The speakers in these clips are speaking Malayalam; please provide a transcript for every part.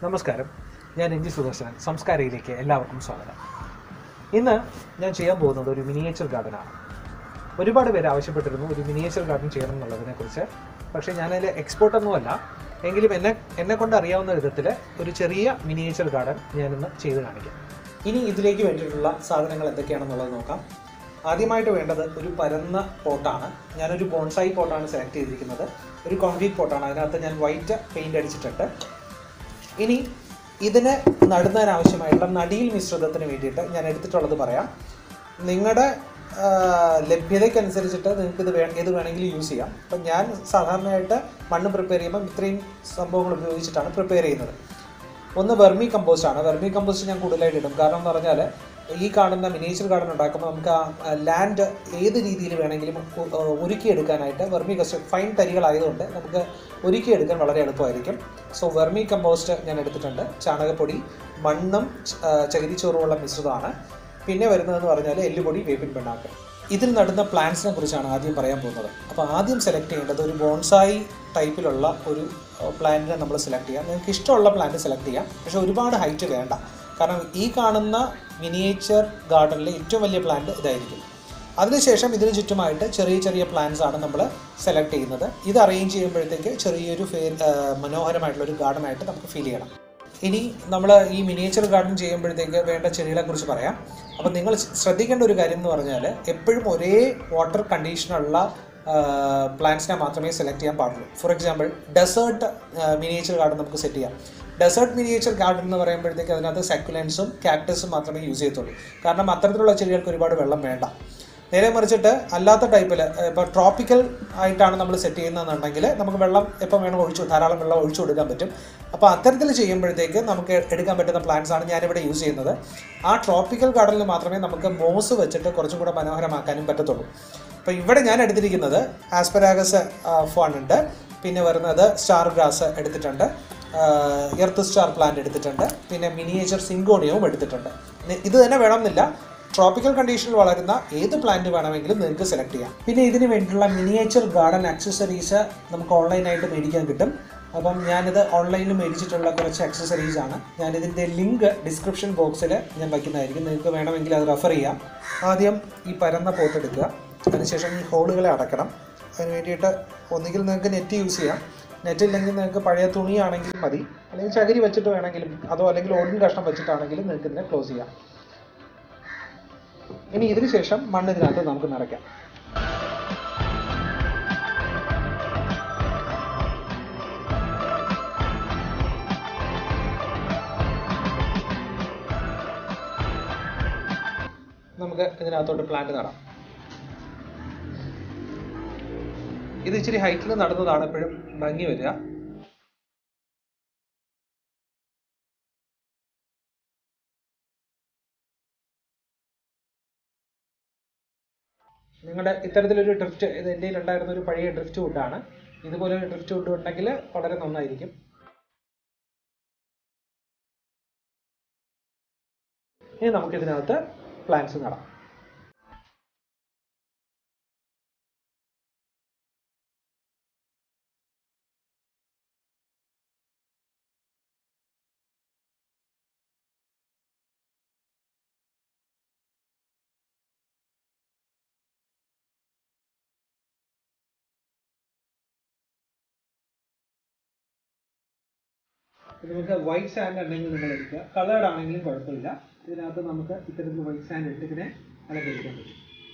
നമസ്കാരം ഞാൻ രഞ്ജി സുദർശനൻ സംസ്കാരയിലേക്ക് എല്ലാവർക്കും സ്വാഗതം ഇന്ന് ഞാൻ ചെയ്യാൻ പോകുന്നത് ഒരു മിനിയേച്ചർ ഗാർഡനാണ് ഒരുപാട് പേര് ആവശ്യപ്പെട്ടിരുന്നു ഒരു മിനിയേച്ചർ ഗാർഡൻ ചെയ്യണം എന്നുള്ളതിനെക്കുറിച്ച് പക്ഷേ ഞാനതിൽ എക്സ്പേർട്ടൊന്നുമല്ല എങ്കിലും എന്നെ എന്നെ കൊണ്ട് അറിയാവുന്ന വിധത്തിൽ ഒരു ചെറിയ മിനിയേച്ചർ ഗാർഡൻ ഞാനിന്ന് ചെയ്ത് കാണിക്കാം ഇനി ഇതിലേക്ക് വേണ്ടിയിട്ടുള്ള സാധനങ്ങൾ എന്തൊക്കെയാണെന്നുള്ളത് നോക്കാം ആദ്യമായിട്ട് വേണ്ടത് ഒരു പരന്ന പോട്ടാണ് ഞാനൊരു ബോൺസായി പോട്ടാണ് സെലക്ട് ചെയ്തിരിക്കുന്നത് ഒരു കോൺക്രീറ്റ് പോട്ടാണ് അതിനകത്ത് ഞാൻ വൈറ്റ് പെയിന്റ് അടിച്ചിട്ടുണ്ട് ഇനി ഇതിന് നടുന്നതിനാവശ്യമായിട്ടുള്ള നടിയിൽ മിശ്രിതത്തിന് വേണ്ടിയിട്ട് ഞാൻ എടുത്തിട്ടുള്ളത് പറയാം നിങ്ങളുടെ ലഭ്യതയ്ക്കനുസരിച്ചിട്ട് നിങ്ങൾക്ക് ഇത് വേ ഏത് വേണമെങ്കിലും യൂസ് ചെയ്യാം അപ്പം ഞാൻ സാധാരണയായിട്ട് മണ്ണ് പ്രിപ്പയർ ചെയ്യുമ്പോൾ ഇത്രയും സംഭവങ്ങൾ ഉപയോഗിച്ചിട്ടാണ് പ്രിപ്പയർ ചെയ്യുന്നത് ഒന്ന് വെർമി കമ്പോസ്റ്റ് ആണ് വെർമി കമ്പോസ്റ്റ് ഞാൻ കൂടുതലായിട്ട് ഇടും കാരണം എന്ന് പറഞ്ഞാൽ ഈ കാണുന്ന മിനിയേച്ചർ ഗാർഡൻ ഉണ്ടാക്കുമ്പോൾ നമുക്ക് ആ ലാൻഡ് ഏത് രീതിയിൽ വേണമെങ്കിലും ഉ- ഉ- ഉരുക്കിയെടുക്കാനായിട്ട് വെർമി കസ്റ്റ് ഫൈൻ തരികളായതുകൊണ്ട് നമുക്ക് ഉരുക്കിയെടുക്കാൻ വളരെ എളുപ്പമായിരിക്കും സോ വെർമി കമ്പോസ്റ്റ് ഞാൻ എടുത്തിട്ടുണ്ട് ചാണകപ്പൊടി മണ്ണും ച- ആ, ചകിരിച്ചോറുമുള്ള മിശ്രിതമാണ് പിന്നെ വരുന്നതെന്ന് പറഞ്ഞാൽ എല്ലുപൊടി വേപ്പിൻ പിണ്ണാക്ക് ഇതിൽ നടുന്ന പ്ലാന്റ്സിനെ കുറിച്ചാണ് ആദ്യം പറയാൻ പോകുന്നത് അപ്പോൾ ആദ്യം സെലക്ട് ചെയ്യേണ്ടത് ഒരു ബോൺസായി ടൈപ്പിലുള്ള ഒരു പ്ലാന്റിനെ നമ്മൾ സെലക്ട് ചെയ്യാം നിങ്ങൾക്ക് ഇഷ്ടമുള്ള പ്ലാന്റ് സെലക്ട് ചെയ്യാം പക്ഷേ ഒരുപാട് ഹൈറ്റ് വേണ്ട കാരണം ഈ കാണുന്ന മിനിയേച്ചർ ഗാർഡനിലെ ഏറ്റവും വലിയ പ്ലാന്റ് ഇതായിരിക്കും അതിനുശേഷം ഇതിന് ചുറ്റുമായിട്ട് ചെറിയ ചെറിയ പ്ലാന്റ്സ് ആണ് നമ്മൾ സെലക്ട് ചെയ്യുന്നത് ഇത് അറേഞ്ച് ചെയ്യുമ്പോഴത്തേക്ക് ചെറിയൊരു ഫേ മനോഹരമായിട്ടുള്ള ഒരു ഗാർഡൻ ആയിട്ട് നമുക്ക് ഫീൽ ചെയ്യണം ഇനി നമ്മൾ ഈ മിനിയേച്ചർ ഗാർഡൻ ചെയ്യുമ്പോഴത്തേക്ക് വേണ്ട ചെടികളെ കുറിച്ച് പറയാം അപ്പം നിങ്ങൾ ശ്രദ്ധിക്കേണ്ട ഒരു കാര്യം എന്ന് പറഞ്ഞാൽ എപ്പോഴും ഒരേ വാട്ടർ കണ്ടീഷനുള്ള പ്ലാന്റ്സിനെ മാത്രമേ സെലക്ട് ചെയ്യാൻ പാടുള്ളൂ for example desert miniature garden നമുക്ക് സെറ്റ് ചെയ്യാം ഡെസേർട്ട് മിനിയേച്ചർ ഗാർഡൻ എന്ന് പറയുമ്പോഴത്തേക്ക് അതിനകത്ത് സെക്കുലൻസും കാക്ടസും മാത്രമേ യൂസ് ചെയ്യത്തുള്ളൂ കാരണം അത്തരത്തിലുള്ള ചെടികൾക്ക് ഒരുപാട് വെള്ളം വേണ്ട നേരെ മറിച്ചിട്ട് അല്ലാത്ത ടൈപ്പിൽ ഇപ്പോൾ ട്രോപ്പിക്കൽ ആയിട്ടാണ് നമ്മൾ സെറ്റ് ചെയ്യുന്നതെന്നുണ്ടെങ്കിൽ നമുക്ക് വെള്ളം എപ്പം വേണം ഒഴിച്ചു ധാരാളം വെള്ളം ഒഴിച്ചു കൊടുക്കാൻ പറ്റും അപ്പോൾ അത്തരത്തിൽ ചെയ്യുമ്പോഴത്തേക്ക് നമുക്ക് എടുക്കാൻ പറ്റുന്ന പ്ലാന്റ്സ് ആണ് ഞാനിവിടെ യൂസ് ചെയ്യുന്നത് ആ ട്രോപ്പിക്കൽ ഗാർഡനിൽ മാത്രമേ നമുക്ക് മോസ് വെച്ചിട്ട് കുറച്ചും കൂടെ മനോഹരമാക്കാനും പറ്റത്തുള്ളൂ അപ്പോൾ ഇവിടെ ഞാൻ എടുത്തിരിക്കുന്നത് ആസ്പരാഗസ് ഫൺ ഉണ്ട് പിന്നെ വരുന്നത് സ്റ്റാർ ഗ്രാസ് എടുത്തിട്ടുണ്ട് എർത്ത് സ്റ്റാർ പ്ലാന്റ് എടുത്തിട്ടുണ്ട് പിന്നെ മിനിയേച്ചർ സിങ്കോണിയവും എടുത്തിട്ടുണ്ട് നി- ഇത് തന്നെ വേണമെന്നില്ല ട്രോപ്പിക്കൽ കണ്ടീഷനിൽ വളരുന്ന ഏത് പ്ലാന്റ് വേണമെങ്കിലും നിങ്ങൾക്ക് സെലക്ട് ചെയ്യാം പിന്നെ ഇതിന് വേണ്ടിയിട്ടുള്ള മിനിയേച്ചർ ഗാർഡൻ ആക്സസറീസ് നമുക്ക് ഓൺലൈനായിട്ട് മേടിക്കാൻ കിട്ടും അപ്പം ഞാനിത് ഓൺലൈനിൽ മേടിച്ചിട്ടുള്ള കുറച്ച് ആക്സസറീസ് ആണ് ഞാനിതിൻ്റെ ലിങ്ക് ഡിസ്ക്രിപ്ഷൻ ബോക്സിൽ ഞാൻ വയ്ക്കുന്നതായിരിക്കും നിങ്ങൾക്ക് വേണമെങ്കിൽ അത് റെഫർ ചെയ്യാം ആദ്യം ഈ പരന്ന പോട്ട് എടുക്കുക അതിനുശേഷം ഈ ഹോളുകളെ അടയ്ക്കണം അതിന് വേണ്ടിയിട്ട് ഒന്നുകിൽ നിങ്ങൾക്ക് നെറ്റ് യൂസ് ചെയ്യാം നെറ്റ് ഇല്ലെങ്കിൽ നിങ്ങൾക്ക് പഴയ തുണിയാണെങ്കിലും മതി അല്ലെങ്കിൽ ചകിരി വെച്ചിട്ട് വേണമെങ്കിലും അതോ അല്ലെങ്കിൽ ഓടിൻ കഷ്ണം വെച്ചിട്ടാണെങ്കിലും നിങ്ങൾക്ക് ഇതിനെ ക്ലോസ് ചെയ്യാം ഇനി ഇതിന് ശേഷം മണ്ണ് ഇതിനകത്ത് നമുക്ക് നിറയ്ക്കാം നമുക്ക് ഇതിനകത്തോട്ട് പ്ലാന്റ് നടാം ഇത് ഇച്ചിരി ഹൈറ്റിൽ നടുന്നതാണ് എപ്പോഴും ഭംഗി വരിക നിങ്ങളുടെ ഇത്തരത്തിലൊരു ഡ്രിഫ്റ്റ് ഇത് എൻ്റെ ഉണ്ടായിരുന്ന ഒരു പഴയ ഡ്രിഫ്റ്റ് വുഡാണ് ഇതുപോലെ ഒരു ഡ്രിഫ്റ്റ് വുഡ് ഉണ്ടെങ്കിൽ വളരെ നന്നായിരിക്കും ഇനി നമുക്ക് ഇതിനകത്ത് പ്ലാന്റ്സ് നടാം ഇത് നമുക്ക് വൈറ്റ് സാൻഡ് ഉണ്ടെങ്കിൽ നിങ്ങൾ എടുക്കുക കളേർഡ് ആണെങ്കിലും കുഴപ്പമില്ല ഇതിനകത്ത് നമുക്ക് ഇത്തരത്തിൽ വൈറ്റ് സാൻഡ് ഇട്ട് ഇതിനെ അലങ്കരിക്കാൻ പറ്റും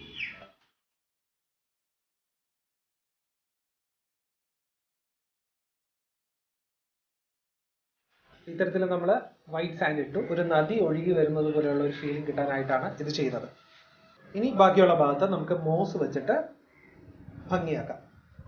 ഇത്തരത്തിൽ നമ്മൾ വൈറ്റ് സാൻഡ് ഇട്ടു ഒരു നദി ഒഴുകി വരുന്നത് പോലെയുള്ള ഒരു ഫീലിംഗ് കിട്ടാനായിട്ടാണ് ഇത് ചെയ്യുന്നത് ഇനി ബാക്കിയുള്ള ഭാഗത്ത് നമുക്ക് മോസ് വെച്ചിട്ട് ഭംഗിയാക്കാം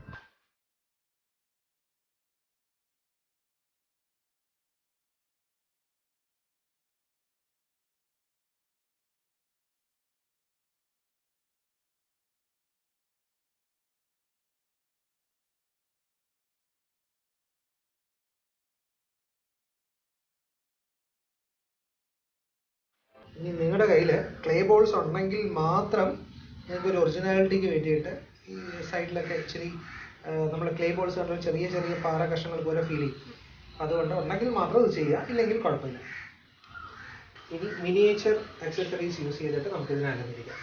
ഇനി നിങ്ങളുടെ കയ്യിൽ ക്ലേ ബോൾസ് ഉണ്ടെങ്കിൽ മാത്രം നിങ്ങൾക്ക് ഒരു ഒറിജിനാലിറ്റിക്ക് വേണ്ടിയിട്ട് ഈ സൈഡിലൊക്കെ ഇച്ചിരി നമ്മൾ ക്ലേ ബോൾസ് കണ്ടാൽ ചെറിയ ചെറിയ പാറ കഷ്ണങ്ങൾ പോലെ ഫീൽ ചെയ്യും അതുകൊണ്ട് ഉണ്ടെങ്കിൽ മാത്രം ഇത് ചെയ്യുക ഇല്ലെങ്കിൽ കുഴപ്പമില്ല ഇനി മിനിയേച്ചർ അക്സസറീസ് യൂസ് ചെയ്തിട്ട് നമുക്ക് ഇതിനെ അലങ്കരിക്കാം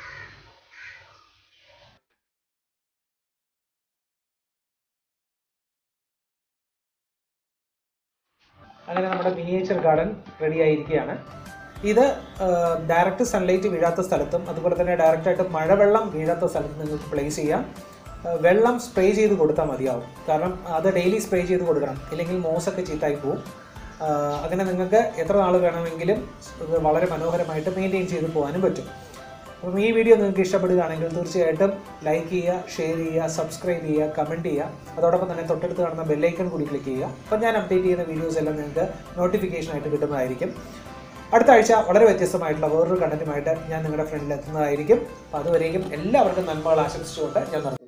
അങ്ങനെ നമ്മുടെ മിനിയേച്ചർ ഗാർഡൻ റെഡി ആയിരിക്കുകയാണ് ഇത് ഡയറക്റ്റ് സൺലൈറ്റ് വീഴാത്ത സ്ഥലത്തും അതുപോലെ തന്നെ ഡയറക്റ്റ് ആയിട്ട് മഴവെള്ളം വീഴാത്ത സ്ഥലത്തും നിങ്ങൾക്ക് പ്ലേസ് ചെയ്യാം ആ, വെള്ളം സ്പ്രേ ചെയ്ത് കൊടുത്താൽ മതിയാവും കാരണം അത് ഡെയിലി സ്പ്രേ ചെയ്ത് കൊടുക്കണം ഇല്ലെങ്കിൽ മോസൊക്കെ ചീത്തായി പോവും ആ, അങ്ങനെ നിങ്ങൾക്ക് എത്ര നാൾ വേണമെങ്കിലും ഇത് വളരെ മനോഹരമായിട്ട് മെയിൻറ്റെയിൻ ചെയ്ത് പോകാനും പറ്റും അപ്പം ഈ വീഡിയോ നിങ്ങൾക്ക് ഇഷ്ടപ്പെടുകയാണെങ്കിൽ തീർച്ചയായിട്ടും ലൈക്ക് ചെയ്യുക ഷെയർ ചെയ്യുക സബ്സ്ക്രൈബ് ചെയ്യുക കമൻറ്റ് ചെയ്യുക അതോടൊപ്പം തന്നെ തൊട്ടടുത്ത് കാണുന്ന ബെല്ലൈക്കൺ കൂടി ക്ലിക്ക് ചെയ്യുക അപ്പം ഞാൻ അപ്ഡേറ്റ് ചെയ്യുന്ന വീഡിയോസ് എല്ലാം നിങ്ങൾക്ക് നോട്ടിഫിക്കേഷൻ ആയിട്ട് കിട്ടുന്നതായിരിക്കും അടുത്ത ആഴ്ച വളരെ വ്യത്യസ്തമായിട്ടുള്ള വേറൊരു കണ്ടന്റുമായിട്ട് ഞാൻ നിങ്ങളുടെ ഫ്രണ്ടിൽ എത്തുന്നതായിരിക്കും അപ്പോൾ അതുവരേക്കും എല്ലാവർക്കും നന്മകൾ ആശംസിച്ചുകൊണ്ട് ഞാൻ നിർത്തുന്നു